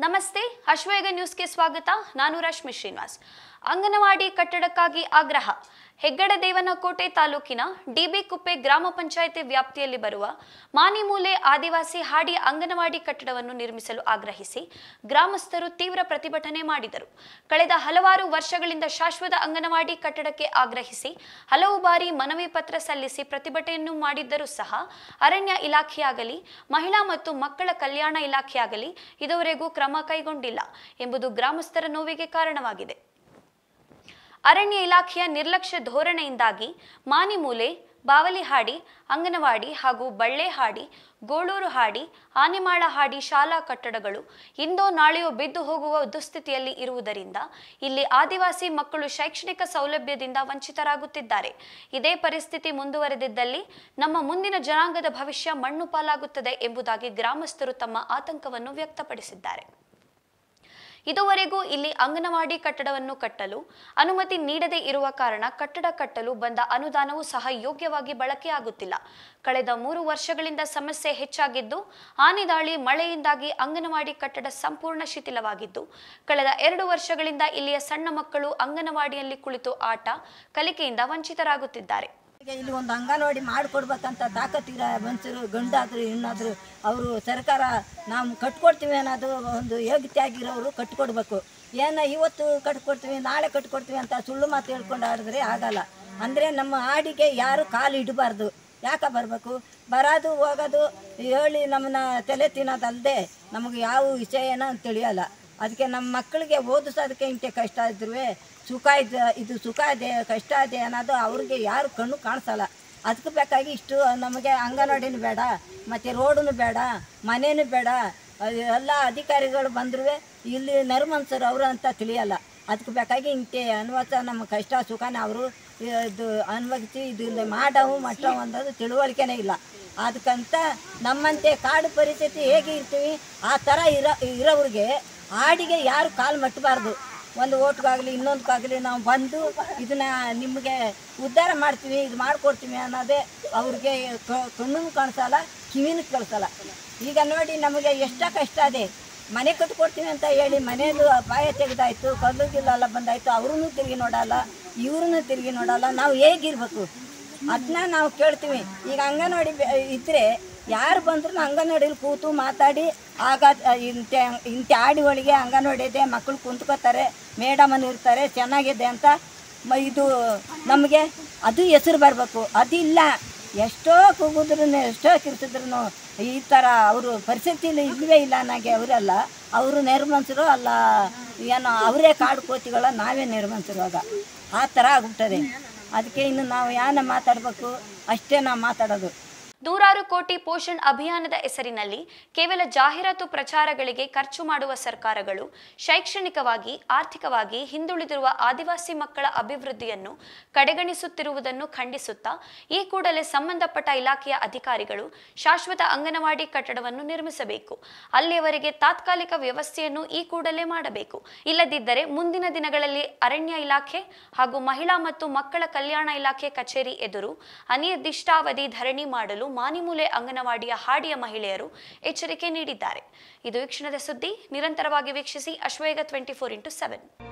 ನಮಸ್ತೆ ಅಶ್ವಯುಗ ನ್ಯೂಸ್ಗೆ ಸ್ವಾಗತ ನಾನು ರಶ್ಮಿ ಶ್ರೀನಿವಾಸ್ ಅಂಗನವಾಡಿ ಕಟ್ಟಡಕ್ಕಾಗಿ ಆಗ್ರಹ ಹೆಗ್ಗಡದೇವನಕೋಟೆ ತಾಲೂಕಿನ ಡಿಬಿ ಕುಪ್ಪೆ ಗ್ರಾಮ ಪಂಚಾಯಿತಿ ವ್ಯಾಪ್ತಿಯಲ್ಲಿ ಬರುವ ಮಾನಿಮೂಲೆ ಆದಿವಾಸಿ ಹಾಡಿ ಅಂಗನವಾಡಿ ಕಟ್ಟಡವನ್ನು ನಿರ್ಮಿಸಲು ಆಗ್ರಹಿಸಿ ಗ್ರಾಮಸ್ಥರು ತೀವ್ರ ಪ್ರತಿಭಟನೆ ಮಾಡಿದರು ಕಳೆದ ಹಲವಾರು ವರ್ಷಗಳಿಂದ ಶಾಶ್ವತ ಅಂಗನವಾಡಿ ಕಟ್ಟಡಕ್ಕೆ ಆಗ್ರಹಿಸಿ ಹಲವು ಬಾರಿ ಮನವಿ ಪತ್ರ ಸಲ್ಲಿಸಿ ಪ್ರತಿಭಟನೆಯನ್ನು ಮಾಡಿದ್ದರೂ ಸಹ ಅರಣ್ಯ ಇಲಾಖೆಯಾಗಲಿ ಮಹಿಳಾ ಮತ್ತು ಮಕ್ಕಳ ಕಲ್ಯಾಣ ಇಲಾಖೆಯಾಗಲಿ ಇದುವರೆಗೂ ಕ್ರಮ ಕೈಗೊಂಡಿಲ್ಲ ಎಂಬುದು ಗ್ರಾಮಸ್ಥರ ನೋವಿಗೆ ಕಾರಣವಾಗಿದೆ ಅರಣ್ಯ ಇಲಾಖೆಯ ನಿರ್ಲಕ್ಷ್ಯ ಧೋರಣೆಯಿಂದಾಗಿ ಮಾನಿಮೂಲೆ ಬಾವಲಿಹಾಡಿ ಅಂಗನವಾಡಿ ಹಾಗೂ ಬಳ್ಳೆಹಾಡಿ ಗೋಳೂರು ಹಾಡಿ ಆನೆಮಾಳ ಹಾಡಿ ಶಾಲಾ ಕಟ್ಟಡಗಳು ಇಂದೋ ನಾಳೆಯೋ ಬಿದ್ದು ಹೋಗುವ ದುಸ್ಥಿತಿಯಲ್ಲಿ ಇರುವುದರಿಂದ ಇಲ್ಲಿ ಆದಿವಾಸಿ ಮಕ್ಕಳು ಶೈಕ್ಷಣಿಕ ಸೌಲಭ್ಯದಿಂದ ವಂಚಿತರಾಗುತ್ತಿದ್ದಾರೆ ಇದೇ ಪರಿಸ್ಥಿತಿ ಮುಂದುವರೆದಿದ್ದಲ್ಲಿ ನಮ್ಮ ಮುಂದಿನ ಜನಾಂಗದ ಭವಿಷ್ಯ ಮಣ್ಣು ಪಾಲಾಗುತ್ತದೆ ಎಂಬುದಾಗಿ ಗ್ರಾಮಸ್ಥರು ತಮ್ಮ ಆತಂಕವನ್ನು ವ್ಯಕ್ತಪಡಿಸಿದ್ದಾರೆ ಇದುವರೆಗೂ ಇಲ್ಲಿ ಅಂಗನವಾಡಿ ಕಟ್ಟಡವನ್ನು ಕಟ್ಟಲು ಅನುಮತಿ ನೀಡದೇ ಇರುವ ಕಾರಣ ಕಟ್ಟಡ ಕಟ್ಟಲು ಬಂದ ಅನುದಾನವೂ ಸಹ ಯೋಗ್ಯವಾಗಿ ಬಳಕೆಯಾಗುತ್ತಿಲ್ಲ ಕಳೆದ ಮೂರು ವರ್ಷಗಳಿಂದ ಸಮಸ್ಯೆ ಹೆಚ್ಚಾಗಿದ್ದು ಆನೆ ದಾಳಿ ಮಳೆಯಿಂದಾಗಿ ಅಂಗನವಾಡಿ ಕಟ್ಟಡ ಸಂಪೂರ್ಣ ಶಿಥಿಲವಾಗಿದ್ದು ಕಳೆದ ಎರಡು ವರ್ಷಗಳಿಂದ ಇಲ್ಲಿಯ ಸಣ್ಣ ಮಕ್ಕಳು ಅಂಗನವಾಡಿಯಲ್ಲಿ ಕುಳಿತು ಆಟ ಕಲಿಕೆಯಿಂದ ವಂಚಿತರಾಗುತ್ತಿದ್ದಾರೆ ಈಗ ಇಲ್ಲಿ ಒಂದು ಅಂಗನವಾಡಿ ಮಾಡಿಕೊಡ್ಬೇಕಂತ ತಾಕತ್ತಿರ ಮನುಷ್ಯರು ಗಂಡಾದ್ರು ಹೆಣ್ಣಾದ್ರು ಅವರು ಸರ್ಕಾರ ನಾವು ಕಟ್ಕೊಡ್ತೀವಿ ಅನ್ನೋದು ಒಂದು ಯೋಗ್ಯತೆ ಆಗಿರೋರು ಕಟ್ಕೊಡ್ಬೇಕು ಏನೋ ಇವತ್ತು ಕಟ್ಕೊಡ್ತೀವಿ ನಾಳೆ ಕಟ್ಕೊಡ್ತೀವಿ ಅಂತ ಸುಳ್ಳು ಮಾತು ಹೇಳ್ಕೊಂಡು ಆಡಿದ್ರೆ ಆಗಲ್ಲ ಅಂದರೆ ನಮ್ಮ ಹಾಡಿಗೆ ಯಾರು ಕಾಲು ಇಡಬಾರ್ದು ಯಾಕೆ ಬರಬೇಕು ಬರೋದು ಹೋಗೋದು ಹೇಳಿ ನಮ್ಮನ್ನ ತಲೆ ತಿನ್ನೋದಲ್ಲದೆ ನಮಗೆ ಯಾವ ವಿಷಯನ ತಿಳಿಯಲ್ಲ ಅದಕ್ಕೆ ನಮ್ಮ ಮಕ್ಕಳಿಗೆ ಓದಿಸೋದಕ್ಕೆ ಇಂತೆ ಕಷ್ಟ ಇದ್ರೂ ಸುಖ ಇದೆ ಇದು ಸುಖ ಇದೆ ಕಷ್ಟ ಇದೆ ಅನ್ನೋದು ಅವ್ರಿಗೆ ಯಾರು ಕಣ್ಣು ಕಾಣಿಸಲ್ಲ ಅದಕ್ಕೆ ಬೇಕಾಗಿ ಇಷ್ಟು ನಮಗೆ ಅಂಗನವಾಡಿನೂ ಬೇಡ ಮತ್ತು ರೋಡೂ ಬೇಡ ಮನೇನೂ ಬೇಡ ಅದು ಎಲ್ಲ ಅಧಿಕಾರಿಗಳು ಬಂದರೂ ಇಲ್ಲಿ ನರ್ಮನ್ಸರು ಅವರು ಅಂತ ತಿಳಿಯಲ್ಲ ಅದಕ್ಕೆ ಬೇಕಾಗಿ ಇಂತೆ ಅನ್ವಸ ನಮ್ಮ ಕಷ್ಟ ಸುಖನ ಅವರು ಇದು ಅನ್ವಗಿಸಿ ಇದು ಮಾಡವು ಮಟ್ಟವು ಅನ್ನೋದು ತಿಳುವಳಿಕೆನೇ ಇಲ್ಲ ಅದಕ್ಕಂತ ನಮ್ಮಂತೆ ಕಾಡು ಪರಿಸ್ಥಿತಿ ಹೇಗೆ ಇರ್ತೀವಿ ಆ ಥರ ಇರೋ ಇರೋವ್ರಿಗೆ ಹಾಡಿಗೆ ಯಾರು ಕಾಲು ಮಟ್ಟಬಾರ್ದು ಒಂದು ಓಟ್ಗಾಗಲಿ ಇನ್ನೊಂದಕ್ಕಾಗಲಿ ನಾವು ಬಂದು ಇದನ್ನ ನಿಮಗೆ ಉದ್ಧಾರ ಮಾಡ್ತೀವಿ ಇದು ಮಾಡಿಕೊಡ್ತೀವಿ ಅನ್ನೋದೇ ಅವ್ರಿಗೆ ಕಣ್ಣು ಕಾಣಿಸಲ್ಲ ಕಿವಿನೂ ಕೇಳಿಸಲ್ಲ ಈಗ ನೋಡಿ ನಮಗೆ ಎಷ್ಟ ಕಷ್ಟ ಇದೆ ಮನೆ ಕಟ್ಕೊಡ್ತೀವಿ ಅಂತ ಹೇಳಿ ಮನೇದು ಅಪಾಯ ತೆಗೆದಾಯ್ತು ಕಲ್ಲು ಗಿಲ್ಲೆಲ್ಲ ಬಂದಾಯ್ತು ಅವ್ರೂ ತಿರುಗಿ ನೋಡಲ್ಲ ಇವ್ರನ್ನೂ ತಿರುಗಿ ನೋಡಲ್ಲ ನಾವು ಹೇಗಿರ್ಬೇಕು ಅದನ್ನ ನಾವು ಕೇಳ್ತೀವಿ ಈಗ ಅಂಗನವಾಡಿ ಬೆ- ಇದ್ರೆ ಯಾರು ಬಂದ್ರು ಅಂಗನವಾಡಿಲಿ ಕೂತು ಮಾತಾಡಿ ಆಗ ಇಂತೆ ಇಂತೆ ಆಡಿ ಒಳಗೆ ಅಂಗನವಾಡಿ ಇದೆ ಮಕ್ಕಳು ಕುಂತ್ಕೋತಾರೆ ಮೇಡಮನ್ ಇರ್ತಾರೆ ಚೆನ್ನಾಗಿದೆ ಅಂತ ಮ ಇದು ನಮಗೆ ಅದು ಹೆಸರು ಬರಬೇಕು ಅದಿಲ್ಲ ಎಷ್ಟೋ ಕೂಗಿದ್ರು ಎಷ್ಟೋ ಕಿರ್ಸಿದ್ರು ಈ ಥರ ಅವರು ಪರಿಸ್ಥಿತಿಲಿ ಇಲ್ಲವೇ ಇಲ್ಲ ನನಗೆ ಅವರೆಲ್ಲ ಅವರು ನಿರ್ಮನ್ಸರು ಅಲ್ಲ ಏನೋ ಅವರೇ ಕಾಡು ಕೋತಿಗಳ ನಾವೇ ನಿರ್ಮನ್ಸರು ಆಗ ಆ ಥರ ಆಗ್ಬಿಟ್ಟದೆ ಅದಕ್ಕೆ ಇನ್ನು ನಾವು ಯಾನ ಮಾತಾಡಬೇಕು ಅಷ್ಟೇ ನಾವು ಮಾತಾಡೋದು ನೂರಾರು ಕೋಟಿ ಪೋಷಣ್ ಅಭಿಯಾನದ ಹೆಸರಿನಲ್ಲಿ ಕೇವಲ ಜಾಹೀರಾತು ಪ್ರಚಾರಗಳಿಗೆ ಖರ್ಚು ಮಾಡುವ ಸರ್ಕಾರಗಳು ಶೈಕ್ಷಣಿಕವಾಗಿ ಆರ್ಥಿಕವಾಗಿ ಹಿಂದುಳಿದಿರುವ ಆದಿವಾಸಿ ಮಕ್ಕಳ ಅಭಿವೃದ್ಧಿಯನ್ನು ಕಡೆಗಣಿಸುತ್ತಿರುವುದನ್ನು ಖಂಡಿಸುತ್ತಾ ಈ ಕೂಡಲೇ ಸಂಬಂಧಪಟ್ಟ ಇಲಾಖೆಯ ಅಧಿಕಾರಿಗಳು ಶಾಶ್ವತ ಅಂಗನವಾಡಿ ಕಟ್ಟಡವನ್ನು ನಿರ್ಮಿಸಬೇಕು ಅಲ್ಲಿಯವರೆಗೆ ತಾತ್ಕಾಲಿಕ ವ್ಯವಸ್ಥೆಯನ್ನು ಈ ಕೂಡಲೇ ಮಾಡಬೇಕು ಇಲ್ಲದಿದ್ದರೆ ಮುಂದಿನ ದಿನಗಳಲ್ಲಿ ಅರಣ್ಯ ಇಲಾಖೆ ಹಾಗೂ ಮಹಿಳಾ ಮತ್ತು ಮಕ್ಕಳ ಕಲ್ಯಾಣ ಇಲಾಖೆ ಕಚೇರಿ ಎದುರು ಅನಿರ್ದಿಷ್ಟಾವಧಿ ಧರಣಿ ಮಾಡಲು ಮಾನಿಮೂಲೆ ಅಂಗನವಾಡಿಯ ಹಾಡಿಯ ಮಹಿಳೆಯರು ಎಚ್ಚರಿಕೆ ನೀಡಿದ್ದಾರೆ ಇದು ಈ ಕ್ಷಣದ ಸುದ್ದಿ ನಿರಂತರವಾಗಿ ವೀಕ್ಷಿಸಿ Ashvega twenty four into seven